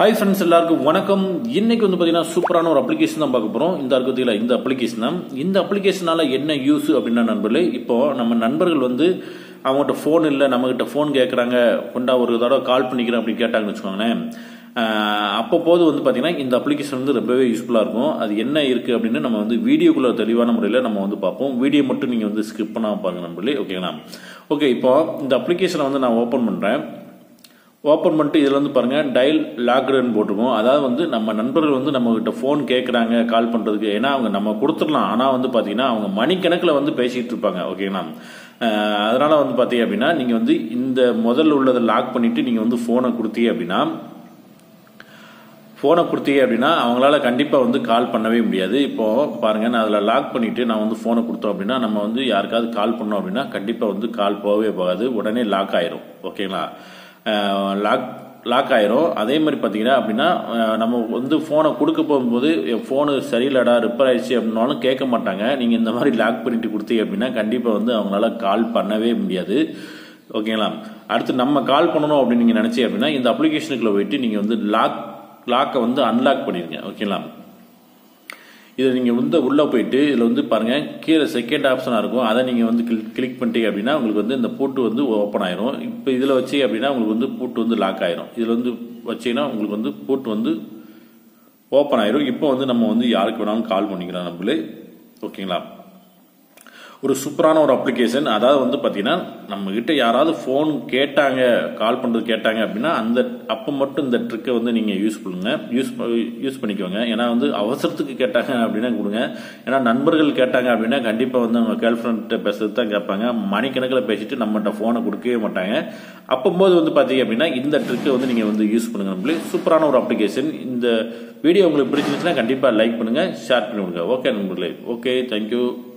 hi friends எல்லாருக்கும் வணக்கம் இன்னைக்கு வந்து பார்த்தீங்கன்னா சூப்பரான ஒரு அப்ளிகேஷன் தான் பார்க்க போகிறோம் இந்த அர்த்தத்தில் இந்த அப்ளிகேஷன் தான் இந்த அப்ளிகேஷனால என்ன யூஸ் அப்படின்னா நண்பர்களே இப்போ நம்ம நண்பர்கள் வந்து அவங்ககிட்ட ஃபோன் இல்லை நம்மகிட்ட ஃபோன் கேட்குறாங்க கொண்டா ஒரு தடவை கால் பண்ணிக்கிறேன் அப்படி கேட்டாங்கன்னு வச்சுக்கோங்களேன் ஆஹ் அப்பப்போது வந்து பார்த்தீங்கன்னா இந்த அப்ளிகேஷன் வந்து ரொம்பவே யூஸ்ஃபுல்லாக இருக்கும் அது என்ன இருக்குது அப்படின்னு நம்ம வந்து வீடியோக்குள்ள தெளிவான முறையில் நம்ம வந்து பார்ப்போம் வீடியோ மட்டும் நீங்கள் வந்து ஸ்கிப் பண்ணாமல் பாருங்க நண்பர்களே ஓகேங்களா ஓகே இப்போ இந்த அப்ளிகேஷனை வந்து நான் ஓப்பன் பண்ணுறேன் ஓப்பன் பண்ணிட்டு இதில் வந்து பாருங்கள் டயல் லாக்டுன்னு போட்டிருக்கோம் அதாவது வந்து நம்ம நண்பர்கள் வந்து நம்மகிட்ட ஃபோன் கேட்குறாங்க கால் பண்ணுறதுக்கு ஏன்னா அவங்க நம்ம கொடுத்துடலாம் ஆனால் வந்து பார்த்தீங்கன்னா அவங்க மணிக்கணக்கில் வந்து பேசிகிட்டு இருப்பாங்க ஓகேங்களா அஹ் அதனால வந்து பார்த்தீங்க அப்படின்னா நீங்கள் வந்து இந்த முதல்ல உள்ளதை லாக் பண்ணிவிட்டு நீங்கள் வந்து ஃபோனை கொடுத்தீங்க அப்படின்னா ஃபோனை கொடுத்தீங்க அப்படின்னா அவங்களால கண்டிப்பாக வந்து கால் பண்ணவே முடியாது இப்போ பாருங்க நான் அதில் லாக் பண்ணிட்டு நான் வந்து ஃபோனை கொடுத்தோம் அப்படின்னா நம்ம வந்து யாருக்காவது கால் பண்ணோம் அப்படின்னா கண்டிப்பாக வந்து கால் போகவே போகாது உடனே லாக் ஆயிரும் ஓகேங்களா லாக் லாக் ஆயிரும் அதே மாதிரி பார்த்தீங்கன்னா அப்படின்னா அஹ், நம்ம வந்து ஃபோனை கொடுக்க போகும்போது என் ஃபோனு சரியில்லடா ரிப்பேர் ஆயிடுச்சு அப்படின்னாலும் கேட்க மாட்டாங்க நீங்கள் இந்த மாதிரி லாக் பண்ணிட்டு கொடுத்தீங்க அப்படின்னா கண்டிப்பாக வந்து அவங்களால கால் பண்ணவே முடியாது ஓகேங்களா அடுத்து நம்ம கால் பண்ணணும் அப்படின்னு நீங்கள் நினச்சி அப்படின்னா இந்த அப்ளிகேஷனுக்குள்ள போயிட்டு நீங்கள் வந்து லாக் லாக்கை வந்து அன்லாக் பண்ணிடுங்க ஓகேங்களா இதை நீங்கள் வந்து உள்ளே போயிட்டு இதில் வந்து பாருங்கள் கீழே செகண்ட் ஆப்ஷனாக இருக்கும் அதை நீங்கள் வந்து கிளிக் கிளிக் பண்ணிட்டீங்க அப்படின்னா உங்களுக்கு வந்து இந்த பூட்டு வந்து ஓப்பன் ஆயிரும் இப்போ இதில் வச்சு அப்படின்னா உங்களுக்கு வந்து பூட்டு வந்து லாக் ஆயிரும் இதில் வந்து வச்சீங்கன்னா உங்களுக்கு வந்து பூட்டு வந்து ஓப்பன் ஆயிரும் இப்போ வந்து நம்ம வந்து யாருக்கு வேணாலும் கால் பண்ணிக்கலாம் நம்மளே ஓகேங்களா ஒரு சூப்பரான ஒரு அப்ளிகேஷன் அதாவது வந்து பார்த்தீங்கன்னா நம்ம கிட்ட யாராவது ஃபோன் கேட்டாங்க கால் பண்ணுறது கேட்டாங்க அப்படின்னா அந்த அப்போ மட்டும் இந்த ட்ரிக்கை வந்து நீங்கள் யூஸ் பண்ணுங்க யூஸ் யூஸ் பண்ணிக்கோங்க ஏன்னா வந்து அவசரத்துக்கு கேட்டாங்க அப்படின்னா கொடுங்க ஏன்னா நண்பர்கள் கேட்டாங்க அப்படின்னா கண்டிப்பாக வந்து அவங்க கேர்ள் ஃப்ரெண்ட்ட பேசுறது தான் கேட்பாங்க மணிக்கணக்கில் பேசிட்டு நம்மகிட்ட ஃபோனை கொடுக்கவே மாட்டாங்க அப்போது வந்து பார்த்தீங்க அப்படின்னா இந்த ட்ரிக்கை வந்து நீங்கள் வந்து யூஸ் பண்ணுங்க நம்மளே சூப்பரான ஒரு அப்ளிகேஷன் இந்த வீடியோ உங்களுக்கு பிடிச்சிருந்துச்சுன்னா கண்டிப்பாக லைக் பண்ணுங்கள் ஷேர் பண்ணி விடுங்க ஓகே நண்பர்களே ஓகே தேங்க்யூ